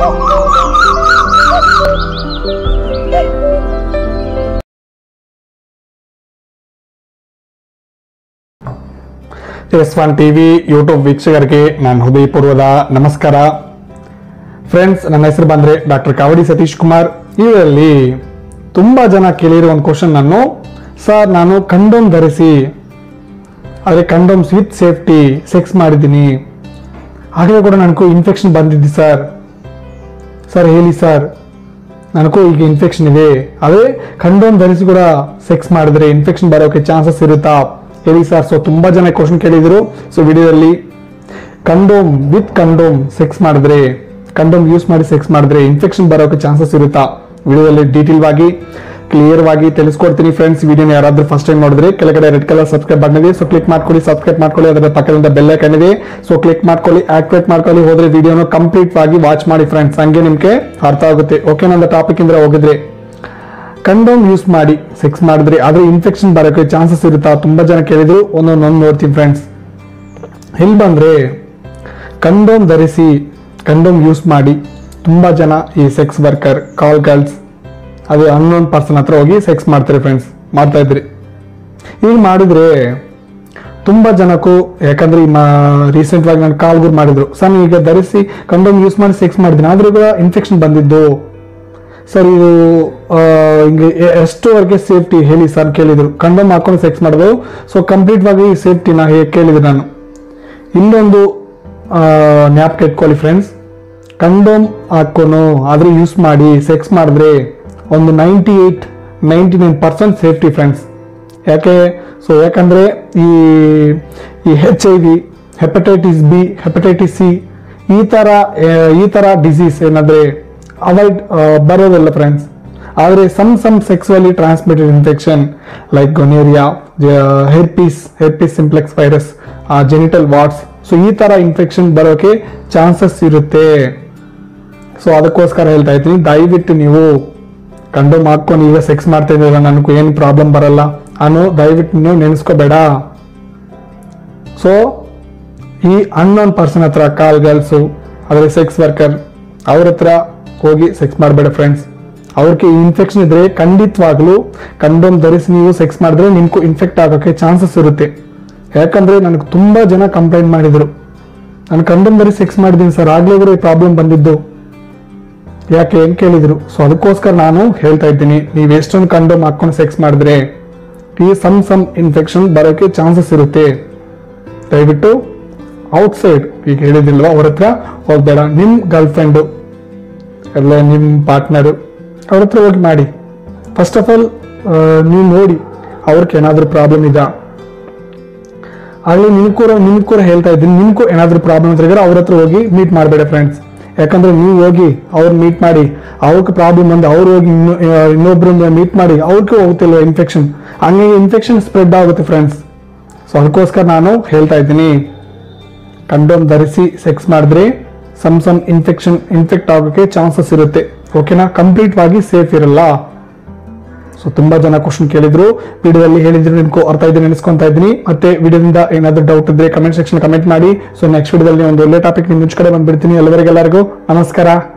S one TV YouTube ವೀಕ್ಷಕರಿಗೆ ನಾನು ಹೃದಯಪೂರ್ವದ ನಮಸ್ಕಾರ ಫ್ರೆಂಡ್ಸ್ ನನ್ನ ಹೆಸರು ಬಂದ್ರೆ ಡಾಕ್ಟರ್ ಕಾವಡಿ ಸತೀಶ್ ಕುಮಾರ್ ಇದರಲ್ಲಿ ತುಂಬಾ ಜನ ಕೇಳಿರೋ ಒಂದು ಕ್ವಶನ್ ನಾನು ಸರ್ ನಾನು ಕಂಡೋಮ್ ಧರಿಸಿ ಆದರೆ ಕಂಡೋಮ್ಸ್ ವಿತ್ ಸೇಫ್ಟಿ ಸೆಕ್ಸ್ ಮಾಡಿದ್ದೀನಿ ಆಗಲೇ ಕೂಡ ನನಗೂ ಇನ್ಫೆಕ್ಷನ್ ಬಂದಿದ್ದು ಸರ್ ಸರ್ ಹೇಳಿ ಸರ್ ನನಗೂ ಈಗ ಇನ್ಫೆಕ್ಷನ್ ಇದೆ ಅದೇ ಕಂಡೋಮ್ ಧರಿಸಿ ಕೂಡ ಸೆಕ್ಸ್ ಮಾಡಿದ್ರೆ ಇನ್ಫೆಕ್ಷನ್ ಬರೋಕೆ ಚಾನ್ಸಸ್ ಇರುತ್ತಾ ಹೇಳಿ ಸರ್ ಸೊ ತುಂಬಾ ಜನ ಕ್ವಶನ್ ಕೇಳಿದ್ರು ಸೊ ವಿಡಿಯೋದಲ್ಲಿ ಕಂಡೋಮ್ ವಿತ್ ಕಂಡೋಮ್ ಸೆಕ್ಸ್ ಮಾಡಿದ್ರೆ ಕಂಡೋಮ್ ಯೂಸ್ ಮಾಡಿ ಸೆಕ್ಸ್ ಮಾಡಿದ್ರೆ ಇನ್ಫೆಕ್ಷನ್ ಬರೋಕೆ ಚಾನ್ಸಸ್ ಇರುತ್ತಾ ವಿಡಿಯೋದಲ್ಲಿ ಡೀಟೇಲ್ ಆಗಿ ಕ್ಲಿಯರ್ ಆಗಿ ತಿಳಿಸ್ಕೊಡ್ತೀನಿ ಫ್ರೆಂಡ್ಸ್ ವಿಡಿಯೋನ ಯಾರಾದ್ರೂ ಫಸ್ಟ್ ಟೈಮ್ ನೋಡಿದ್ರೆ ಕೆಳಗಡೆ ರೆಡ್ ಕಲರ್ ಸಬ್ಸ್ಕ್ರೈಬ್ ಬಟನ್ ಇದೆ ಸೊ ಕ್ಲಿಕ್ ಮಾಡ್ಕೊಳ್ಳಿ ಸಬ್ಸ್ಕ್ರೈಬ್ ಮಾಡ್ಕೊಳ್ಳಿ ಅದರ ಪಕ್ಕದಿಂದ ಬೆಲ್ ಐಕನ್ ಇದೆ ಸೊ ಕ್ಲಿಕ್ ಮಾಡ್ಕೊಳ್ಳಿ ಆಕ್ಟಿವೇಟ್ ಮಾಡ್ಕೊಳ್ಳಿ ಹೋದ್ರೆ ವಿಡಿಯೋನ ಕಂಪ್ಲೀಟ್ ಆಗಿ ವಾಚ್ ಮಾಡಿ ಫ್ರೆಂಡ್ಸ್ ಹಂಗೆ ನಿಮ್ಗೆ ಅರ್ಥ ಆಗುತ್ತೆ ಓಕೆ ನನ್ನ ಟಾಪಿಕ್ ಇಂದ ಹೋಗಿದ್ರೆ ಕಂಡೋಮ್ ಯೂಸ್ ಮಾಡಿ ಸೆಕ್ಸ್ ಮಾಡಿದ್ರೆ ಆದ್ರೆ ಇನ್ಫೆಕ್ಷನ್ ಬರೋಕೆ ಚಾನ್ಸಸ್ ಇರುತ್ತಾ ತುಂಬಾ ಜನ ಕೇಳಿದ್ರು ಒಂದೊಂದೊಂದು ನೋಡ್ತೀನಿ ಫ್ರೆಂಡ್ಸ್ ಎಲ್ಲಿ ಬಂದ್ರೆ ಕಂಡೋಮ್ ಧರಿಸಿ ಕಂಡೋಮ್ ಯೂಸ್ ಮಾಡಿ ತುಂಬಾ ಜನ ಈ ಸೆಕ್ಸ್ ವರ್ಕರ್ ಕಾಲ್ ಗರ್ಲ್ಸ್ ಅದು ಅನ್ನೋನ್ ಪರ್ಸನ್ ಹತ್ರ ಹೋಗಿ ಸೆಕ್ಸ್ ಮಾಡ್ತಾರೆ ಫ್ರೆಂಡ್ಸ್ ಮಾಡ್ತಾ ಇದ್ರಿ ಈಗ ಮಾಡಿದ್ರೆ ತುಂಬಾ ಜನಕ್ಕೂ ಯಾಕಂದ್ರೆ ಈ ರೀಸೆಂಟ್ ಆಗಿ ನಾನು ಕಾಲ್ಗುರ್ ಮಾಡಿದ್ರು ಸರ್ ಈಗ ಧರಿಸಿ ಕಂಡೋಮ್ ಯೂಸ್ ಮಾಡಿ ಸೆಕ್ಸ್ ಮಾಡಿದ್ದೀನಿ ಆದ್ರೂ ಕೂಡ ಇನ್ಫೆಕ್ಷನ್ ಬಂದಿದ್ದು ಸರ್ ಇದು ಆ, ಹಿಂಗೆ ಎ- ಎಷ್ಟುವರೆಗೆ ಸೇಫ್ಟಿ ಹೇಳಿ ಸರ್ ಕೇಳಿದ್ರು ಕಂಡೋಮ್ ಹಾಕೊಂಡು ಸೆಕ್ಸ್ ಮಾಡೋದು ಸೊ ಕಂಪ್ಲೀಟ್ ಆಗಿ ಸೇಫ್ಟಿನ ಹೇಗೆ ಕೇಳಿದ್ರು ನಾನು ಇಲ್ಲೊಂದು ನ್ಯಾಪ್ ಇಟ್ಕೊಳ್ಳಿ ಫ್ರೆಂಡ್ಸ್ ಕಂಡೋಮ್ ಹಾಕೊಂಡು ಆದ್ರೆ ಯೂಸ್ ಮಾಡಿ ಸೆಕ್ಸ್ ಮಾಡಿದ್ರೆ ಒಂದು ninety eight ninety nine percent safety friends ಯಾಕೆ ಸೊ ಯಾಕಂದ್ರೆ ಈ ಈ H I V hepatitis B hepatitis C ಈ ತರ ಆ, ಈ ತರ ಡಿಸೀಸ್ ಏನಾದ್ರೆ ಅವಾಯ್ಡ್ ಬರೋದಿಲ್ಲ ಫ್ರೆಂಡ್ಸ್ ಆದರೆ some some sexually transmitted infection like gonorrhoea herpes herpes simplex virus genital warts so ಈ ತರ ಇನ್ಫೆಕ್ಷನ್ ಬರೋಕೆ ಚಾನ್ಸಸ್ ಇರುತ್ತೆ ಸೊ ಅದಕ್ಕೋಸ್ಕರ ಹೇಳ್ತಾ ಇದ್ದೀನಿ ದಯವಿಟ್ಟು ನೀವು ಕಂಡೋಮ್ ಹಾಕೊಂಡು ಈಗ ಸೆಕ್ಸ್ ಮಾಡ್ತಾ ಇದ್ದೀರ ನನಗೂ ಏನು ಪ್ರಾಬ್ಲಮ್ ಬರಲ್ಲ ಅನ್ನೋ ದಯವಿಟ್ಟು ನೀವು ನೆನೆಸ್ಕೋಬೇಡ ಸೊ ಈ ಅನ್ನೋನ್ ಪರ್ಸನ್ ಹತ್ರ ಕಾಲ್ ಗರ್ಲ್ಸು ಅದ್ರ ಸೆಕ್ಸ್ ವರ್ಕರ್ ಅವ್ರ ಹತ್ರ ಹೋಗಿ ಸೆಕ್ಸ್ ಮಾಡಬೇಡ ಫ್ರೆಂಡ್ಸ್ ಅವ್ರಿಗೆ ಇನ್ಫೆಕ್ಷನ್ ಇದ್ರೆ ಖಂಡಿತವಾಗ್ಲೂ ಕಂಡೋಮ್ ಧರಿಸಿ ನೀವು ಸೆಕ್ಸ್ ಮಾಡಿದ್ರೆ ನಿಮ್ಗೂ ಇನ್ಫೆಕ್ಟ್ ಆಗೋಕ್ಕೆ ಚಾನ್ಸಸ್ ಇರುತ್ತೆ ಯಾಕಂದ್ರೆ ನನಗೆ ತುಂಬಾ ಜನ ಕಂಪ್ಲೇಂಟ್ ಮಾಡಿದ್ರು ನಾನು ಕಂಡೋಮ್ ಧರಿಸಿ ಸೆಕ್ಸ್ ಮಾಡಿದ್ದೀನಿ ಸರ್ ಆಗ್ಲೇ ಕೂಡ ಪ್ರಾಬ್ಲಮ್ ಬಂದಿದ್ದು ಯಾಕೆ ಏನ್ ಕೇಳಿದ್ರು ಸೊ ಅದಕ್ಕೋಸ್ಕರ ನಾನು ಹೇಳ್ತಾ ಇದ್ದೀನಿ ನೀವು ಎಷ್ಟೊಂದು ಕಂಡೋಮ್ ಹಾಕೊಂಡು ಸೆಕ್ಸ್ ಮಾಡಿದ್ರೆ ಈ ಸಮ್ ಸಮ್ ಇನ್ಫೆಕ್ಷನ್ ಬರೋಕೆ ಚಾನ್ಸಸ್ ಇರುತ್ತೆ ದಯವಿಟ್ಟು ಔಟ್ಸೈಡ್ ಈಗ ಹೇಳಿದಿಲ್ವಾ ಅವ್ರ ಹತ್ರ ಹೋಗ್ಬೇಡ ನಿಮ್ ಗರ್ಲ್ ಫ್ರೆಂಡು ಎಲ್ಲ ನಿಮ್ ಪಾರ್ಟ್ನರು ಅವ್ರ ಹತ್ರ ಹೋಗಿ ಮಾಡಿ ಫಸ್ಟ್ ಆಫ್ ಆಲ್ ನೀವು ನೋಡಿ ಅವ್ರಿಗೆ ಏನಾದ್ರೂ ಪ್ರಾಬ್ಲಮ್ ಇದಾ ಆಗಲಿ ನಿಮ್ ಕೂಡ ನಿಮ್ ಕೂಡ ಹೇಳ್ತಾ ಇದ್ದೀನಿ ನಿಮ್ಗೂ ಏನಾದ್ರೂ ಪ್ರಾಬ್ಲಮ್ ಇದ್ರೆ ಅವ್ರ ಹತ್ರ ಹೋಗಿ ಮೀಟ್ ಮಾಡಬೇಡ ಫ್ರೆಂಡ್ಸ್ ಯಾಕಂದ್ರೆ ನೀವು ಹೋಗಿ ಅವ್ರು ಮೀಟ್ ಮಾಡಿ ಅವ್ರಿಗೆ ಪ್ರಾಬ್ಲಮ್ ಬಂದು ಅವ್ರು ಹೋಗಿ ಇನ್ನು ಇನ್ನೊಬ್ರನ್ನ ಮೀಟ್ ಮಾಡಿ ಅವ್ರಿಗೆ ಹೋಗುತ್ತಿಲ್ವ ಇನ್ಫೆಕ್ಷನ್ ಹಂಗೆ ಇನ್ಫೆಕ್ಷನ್ ಸ್ಪ್ರೆಡ್ ಆಗುತ್ತೆ ಫ್ರೆಂಡ್ಸ್ ಸೊ ಅದಕ್ಕೋಸ್ಕರ ನಾನು ಹೇಳ್ತಾ ಇದ್ದೀನಿ ಕಂಡೋಮ್ ಧರಿಸಿ ಸೆಕ್ಸ್ ಮಾಡಿದ್ರೆ ಸಮ್ ಸಮ್ ಇನ್ಫೆಕ್ಷನ್ ಇನ್ಫೆಕ್ಟ್ ಆಗೋಕ್ಕೆ ಚಾನ್ಸಸ್ ಇರುತ್ತೆ ಓಕೆನಾ ಕಂಪ್ಲೀಟ್ ಆಗಿ ಸೇಫ್ ಇರಲ್ಲ ಸೊ ತುಂಬಾ ಜನ ಕ್ವಶನ್ ಕೇಳಿದ್ರು ವಿಡಿಯೋದಲ್ಲಿ ಹೇಳಿದ್ರು ನಿಮ್ಗೂ ಅರ್ಥ ಇದೆ ನೆನೆಸ್ಕೊಂತಾ ಇದ್ದೀನಿ ಮತ್ತೆ ವಿಡಿಯೋದಿಂದ ಏನಾದ್ರೂ ಡೌಟ್ ಇದ್ರೆ ಕಮೆಂಟ್ ಸೆಕ್ಷನ್ ಕಮೆಂಟ್ ಮಾಡಿ ಸೊ ನೆಕ್ಸ್ಟ್ ವಿಡಿಯೋದಲ್ಲಿ ಒಂದು ಒಳ್ಳೆ ಟಾಪಿಕ್ ನಿಮ್ ಮುಂಚೆ ಕಡೆ ಬಂದ್ಬಿಡ್ತೀನಿ ಎಲ್ಲರಿಗೆಲ್ಲರಿಗೂ ನಮಸ್ಕಾರ